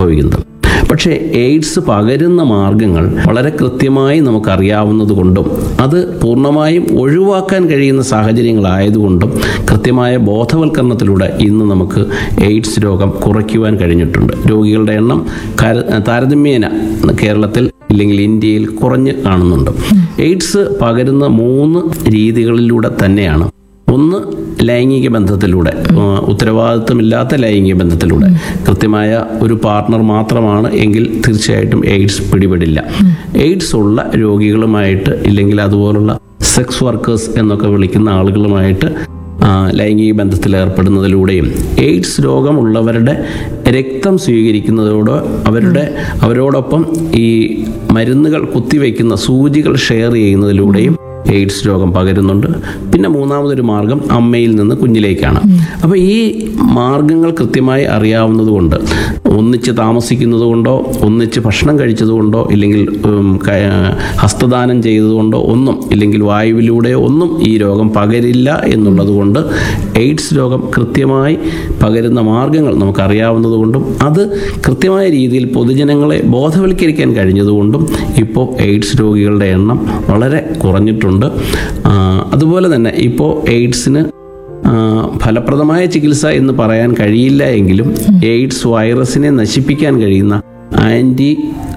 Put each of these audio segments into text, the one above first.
സംഭവിക്കുന്നത് പക്ഷേ എയ്ഡ്സ് പകരുന്ന മാർഗങ്ങൾ വളരെ കൃത്യമായി നമുക്കറിയാവുന്നത് കൊണ്ടും അത് പൂർണ്ണമായും ഒഴിവാക്കാൻ കഴിയുന്ന സാഹചര്യങ്ങളായതുകൊണ്ടും കൃത്യമായ ബോധവൽക്കരണത്തിലൂടെ ഇന്ന് നമുക്ക് എയ്ഡ്സ് രോഗം കുറയ്ക്കുവാൻ കഴിഞ്ഞിട്ടുണ്ട് രോഗികളുടെ എണ്ണം കര- താരതമ്യേന കേരളത്തിൽ ഇല്ലെങ്കിൽ ഇന്ത്യയിൽ കുറഞ്ഞ് കാണുന്നുണ്ട് എയ്ഡ്സ് പകരുന്ന മൂന്ന് രീതികളിലൂടെ തന്നെയാണ് ഒന്ന് ലൈംഗിക ബന്ധത്തിലൂടെ ആ, ഉത്തരവാദിത്വമില്ലാത്ത ലൈംഗിക ബന്ധത്തിലൂടെ കൃത്യമായ ഒരു പാർട്ണർ മാത്രമാണ് എങ്കിൽ തീർച്ചയായിട്ടും എയ്ഡ്സ് പിടിപെടില്ല എയ്ഡ്സ് ഉള്ള രോഗികളുമായിട്ട് ഇല്ലെങ്കിൽ അതുപോലുള്ള സെക്സ് വർക്കേഴ്സ് എന്നൊക്കെ വിളിക്കുന്ന ആളുകളുമായിട്ട് ആ, ലൈംഗിക ബന്ധത്തിൽ ഏർപ്പെടുന്നതിലൂടെയും എയ്ഡ്സ് രോഗമുള്ളവരുടെ രക്തം സ്വീകരിക്കുന്നതോടെ അവരുടെ അവരോടൊപ്പം ഈ മരുന്നുകൾ കുത്തിവെക്കുന്ന സൂചികൾ ഷെയർ ചെയ്യുന്നതിലൂടെയും എയ്ഡ്സ് രോഗം പകരുന്നുണ്ട് പിന്നെ മൂന്നാമതൊരു മാർഗം അമ്മയിൽ നിന്ന് കുഞ്ഞിലേക്കാണ് അപ്പോൾ ഈ മാർഗങ്ങൾ കൃത്യമായി അറിയാവുന്നത് കൊണ്ട് ഒന്നിച്ച് താമസിക്കുന്നത് കൊണ്ടോ ഒന്നിച്ച് ഭക്ഷണം കഴിച്ചതുകൊണ്ടോ ഇല്ലെങ്കിൽ ഉം, ക- ഹസ്തദാനം ചെയ്തതുകൊണ്ടോ ഒന്നും ഇല്ലെങ്കിൽ വായുവിലൂടെയോ ഒന്നും ഈ രോഗം പകരില്ല എന്നുള്ളത് കൊണ്ട് എയ്ഡ്സ് രോഗം കൃത്യമായി പകരുന്ന മാർഗങ്ങൾ നമുക്കറിയാവുന്നത് കൊണ്ടും അത് കൃത്യമായ രീതിയിൽ പൊതുജനങ്ങളെ ബോധവൽക്കരിക്കാൻ കഴിഞ്ഞതുകൊണ്ടും ഇപ്പോൾ എയ്ഡ്സ് രോഗികളുടെ എണ്ണം വളരെ കുറഞ്ഞിട്ടുണ്ട് ആ, അതുപോലെ തന്നെ ഇപ്പോൾ എയ്ഡ്സിന് ആ, ഫലപ്രദമായ ചികിത്സ എന്ന് പറയാൻ കഴിയില്ല എങ്കിലും എയ്ഡ്സ് വൈറസിനെ നശിപ്പിക്കാൻ കഴിയുന്ന ആൻറ്റി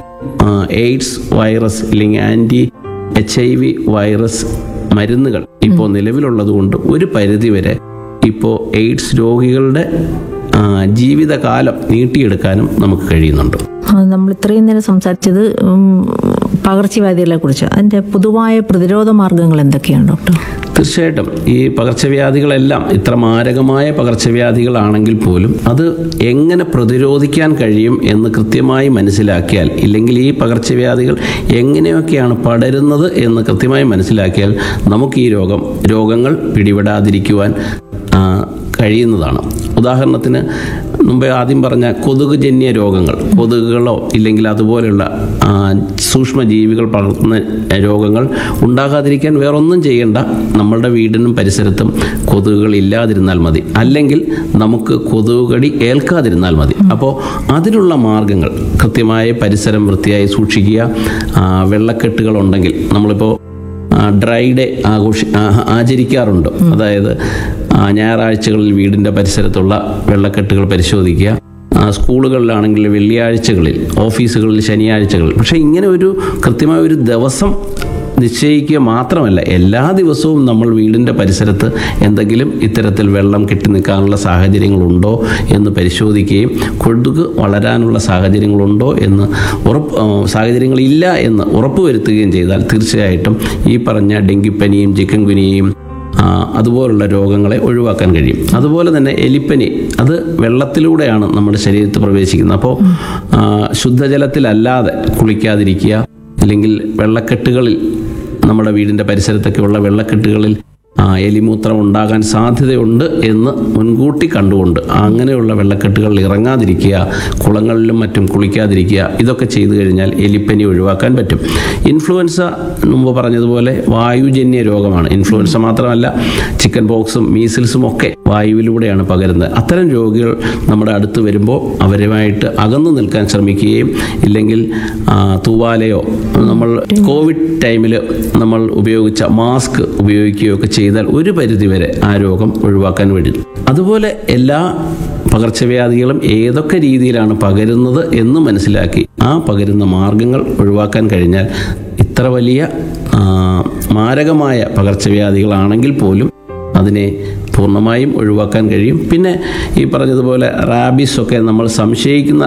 എയ്ഡ്സ് വൈറസ് അല്ലെങ്കിൽ anti H I V virus മരുന്നുകൾ ഇപ്പോൾ നിലവിലുള്ളത് കൊണ്ട് ഒരു പരിധിവരെ ഇപ്പോൾ എയ്ഡ്സ് രോഗികളുടെ ആ, ജീവിതകാലം നീട്ടിയെടുക്കാനും നമുക്ക് കഴിയുന്നുണ്ട് ആ, നമ്മൾ ഇത്രയും നേരം സംസാരിച്ചത് ഉം, പകർച്ചവ്യാധികളെ കുറിച്ച് അതിന്റെ പൊതുവായ പ്രതിരോധ മാർഗങ്ങൾ എന്തൊക്കെയാണ് ഡോക്ടർ തീർച്ചയായിട്ടും ഈ പകർച്ചവ്യാധികളെല്ലാം ഇത്ര മാരകമായ പകർച്ചവ്യാധികളാണെങ്കിൽ പോലും അത് എങ്ങനെ പ്രതിരോധിക്കാൻ കഴിയും എന്ന് കൃത്യമായി മനസ്സിലാക്കിയാൽ ഇല്ലെങ്കിൽ ഈ പകർച്ചവ്യാധികൾ എങ്ങനെയൊക്കെയാണ് പടരുന്നത് എന്ന് കൃത്യമായി മനസ്സിലാക്കിയാൽ നമുക്ക് ഈ രോഗം രോഗങ്ങൾ പിടിപെടാതിരിക്കുവാൻ ആ, കഴിയുന്നതാണ് ഉദാഹരണത്തിന് മുമ്പേ ആദ്യം പറഞ്ഞ കൊതുകുജന്യ രോഗങ്ങൾ കൊതുകുകളോ ഇല്ലെങ്കിൽ അതുപോലെയുള്ള ആ, സൂക്ഷ്മജീവികൾ പടർത്തുന്ന രോഗങ്ങൾ ഉണ്ടാകാതിരിക്കാൻ വേറൊന്നും ചെയ്യേണ്ട നമ്മളുടെ വീടിനും പരിസരത്തും കൊതുകുകൾ ഇല്ലാതിരുന്നാൽ മതി അല്ലെങ്കിൽ നമുക്ക് കൊതുകുകടി ഏൽക്കാതിരുന്നാൽ മതി അപ്പോൾ അതിനുള്ള മാർഗങ്ങൾ കൃത്യമായ പരിസരം വൃത്തിയായി സൂക്ഷിക്കുക ആ, വെള്ളക്കെട്ടുകളുണ്ടെങ്കിൽ നമ്മളിപ്പോൾ ഡ്രൈ ഡേ ആഘോഷി ആ- ആചരിക്കാറുണ്ട് അതായത് ആ, ഞായറാഴ്ചകളിൽ വീടിൻ്റെ പരിസരത്തുള്ള വെള്ളക്കെട്ടുകൾ പരിശോധിക്കുക ആ, സ്കൂളുകളിലാണെങ്കിൽ വെള്ളിയാഴ്ചകളിൽ ഓഫീസുകളിൽ ശനിയാഴ്ചകളിൽ പക്ഷേ ഇങ്ങനെ ഒരു കൃത്യമായ ഒരു ദിവസം നിശ്ചയിക്കുക മാത്രമല്ല എല്ലാ ദിവസവും നമ്മൾ വീടിൻ്റെ പരിസരത്ത് എന്തെങ്കിലും ഇത്തരത്തിൽ വെള്ളം കെട്ടി നിൽക്കാനുള്ള സാഹചര്യങ്ങളുണ്ടോ എന്ന് പരിശോധിക്കുകയും കൊതുക് വളരാനുള്ള സാഹചര്യങ്ങളുണ്ടോ എന്ന് ഉറപ്പ് ആ, സാഹചര്യങ്ങളില്ല എന്ന് ഉറപ്പുവരുത്തുകയും ചെയ്താൽ തീർച്ചയായിട്ടും ഈ പറഞ്ഞ ഡെങ്കിപ്പനിയും ചിക്കൻ കുനിയയും ആ, അതുപോലുള്ള രോഗങ്ങളെ ഒഴിവാക്കാൻ കഴിയും അതുപോലെ തന്നെ എലിപ്പനി അത് വെള്ളത്തിലൂടെയാണ് നമ്മുടെ ശരീരത്തിൽ പ്രവേശിക്കുന്നത് അപ്പോൾ ആ, ശുദ്ധജലത്തിലല്ലാതെ കുളിക്കാതിരിക്കുക അല്ലെങ്കിൽ വെള്ളക്കെട്ടുകളിൽ നമ്മുടെ വീടിൻ്റെ പരിസരത്തൊക്കെയുള്ള വെള്ളക്കെട്ടുകളിൽ ആ, എലിമൂത്രം ഉണ്ടാകാൻ സാധ്യതയുണ്ട് എന്ന് മുൻകൂട്ടി കണ്ടുകൊണ്ട് അങ്ങനെയുള്ള വെള്ളക്കെട്ടുകളിൽ ഇറങ്ങാതിരിക്കുക കുളങ്ങളിലും മറ്റും കുളിക്കാതിരിക്കുക ഇതൊക്കെ ചെയ്തു കഴിഞ്ഞാൽ എലിപ്പനി ഒഴിവാക്കാൻ പറ്റും ഇൻഫ്ലുവൻസ മുമ്പ് പറഞ്ഞതുപോലെ വായുജന്യ രോഗമാണ് ഇൻഫ്ലുവൻസ മാത്രമല്ല ചിക്കൻ പോക്സും മീസിൽസും ഒക്കെ വായുവിലൂടെയാണ് പകരുന്നത് അത്തരം രോഗികൾ നമ്മുടെ അടുത്ത് വരുമ്പോൾ അവരുമായിട്ട് അകന്നു നിൽക്കാൻ ശ്രമിക്കുകയും ഇല്ലെങ്കിൽ ആ, തൂവാലയോ നമ്മൾ കോവിഡ് ടൈമിൽ നമ്മൾ ഉപയോഗിച്ച മാസ്ക് ഉപയോഗിക്കുകയോ ഒക്കെ ചെയ്താൽ ഒരു പരിധിവരെ ആ രോഗം ഒഴിവാക്കാൻ കഴിയും അതുപോലെ എല്ലാ പകർച്ചവ്യാധികളും ഏതൊക്കെ രീതിയിലാണ് പകരുന്നത് എന്ന് മനസ്സിലാക്കി ആ പകരുന്ന മാർഗങ്ങൾ ഒഴിവാക്കാൻ കഴിഞ്ഞാൽ ഇത്ര വലിയ ആ, മാരകമായ പകർച്ചവ്യാധികളാണെങ്കിൽ പോലും അതിനെ പൂർണ്ണമായും ഒഴിവാക്കാൻ കഴിയും പിന്നെ ഈ പറഞ്ഞതുപോലെ റാബീസ് ഒക്കെ നമ്മൾ സംശയിക്കുന്ന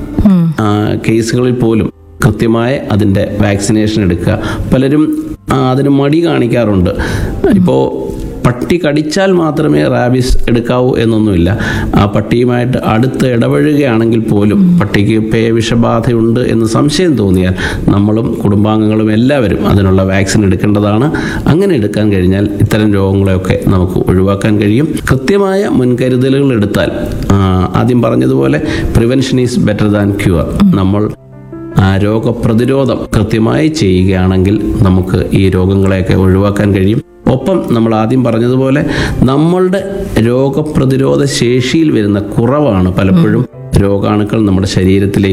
ആ, കേസുകളിൽ പോലും കൃത്യമായ അതിൻ്റെ വാക്സിനേഷൻ എടുക്കുക പലരും ആ, അതിന് മടി കാണിക്കാറുണ്ട് ഇപ്പോൾ പട്ടി കടിച്ചാൽ മാത്രമേ റാബീസ് എടുക്കാവൂ എന്നൊന്നുമില്ല ആ പട്ടിയുമായിട്ട് അടുത്ത് ഇടപഴകുകയാണെങ്കിൽ പോലും പട്ടിക്ക് പേവിഷബാധയുണ്ട് എന്ന് സംശയം തോന്നിയാൽ നമ്മളും കുടുംബാംഗങ്ങളും എല്ലാവരും അതിനുള്ള വാക്സിൻ എടുക്കേണ്ടതാണ് അങ്ങനെ എടുക്കാൻ കഴിഞ്ഞാൽ ഇത്തരം രോഗങ്ങളെയൊക്കെ നമുക്ക് ഒഴിവാക്കാൻ കഴിയും കൃത്യമായ മുൻകരുതലുകൾ എടുത്താൽ ആ, ആദ്യം പറഞ്ഞതുപോലെ prevention is better than cure നമ്മൾ ആ രോഗപ്രതിരോധം കൃത്യമായി ചെയ്യുകയാണെങ്കിൽ നമുക്ക് ഈ രോഗങ്ങളെയൊക്കെ ഒഴിവാക്കാൻ കഴിയും ഒപ്പം നമ്മൾ ആദ്യം പറഞ്ഞതുപോലെ നമ്മളുടെ രോഗപ്രതിരോധ ശേഷിയിൽ വരുന്ന കുറവാണ് പലപ്പോഴും രോഗാണുക്കൾ നമ്മുടെ ശരീരത്തിലേക്ക്